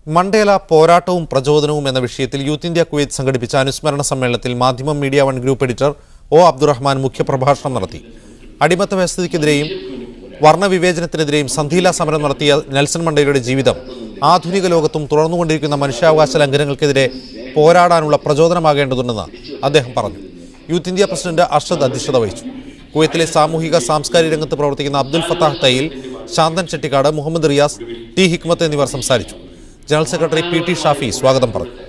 Mandela പോരാട്ടവും പ്രചോദനവും എന്ന വിഷയത്തിൽ യൂത്ത് ഇന്ത്യ കുവൈത്ത് സംഘടിപ്പിച്ച അനുസ്മരണ സമ്മേളനത്തിൽ Madhyamam media one group editor O Abdurahman മുഖ്യപ്രഭാഷണം നടത്തി അടിമത്ത വ്യവസ്ഥയ്ക്കെതിരെയും വർണ്ണവിവേചനത്തിനെതിരെയും സന്ധിയില്ലാ സമരം നടത്തിയ നെൽസൺ മണ്ടേലയുടെ ജീവിതം ആധുനിക ലോകത്തും തുടർന്നുകൊണ്ടിരിക്കുന്ന മനുഷ്യാവകാശ ലംഘനങ്ങൾക്കെതിരെ പോരാടാനുള്ള പ്രചോദനമാകേണ്ടതുണ്ടെന്ന് അദ്ദേഹം പറഞ്ഞു യൂത്ത് ഇന്ത്യ പ്രസിഡന്റ് അർഷദ് അധ്യക്ഷത വഹിച്ചു കുവൈത്തിലെ സാമൂഹിക സാംസ്കാരിക രംഗത്ത് പ്രവർത്തിക്കുന്ന അബ്ദുൽ ഫത്താഹ് തയ്യിൽ ശാന്തൻ ചെട്ടിക്കാട് മുഹമ്മദ് റിയാസ് ടി ഹിക്മത്ത് എന്നിവർ സംസാരിച്ചു general secretary P T Shafi സ്വാഗതം പറഞ്ഞു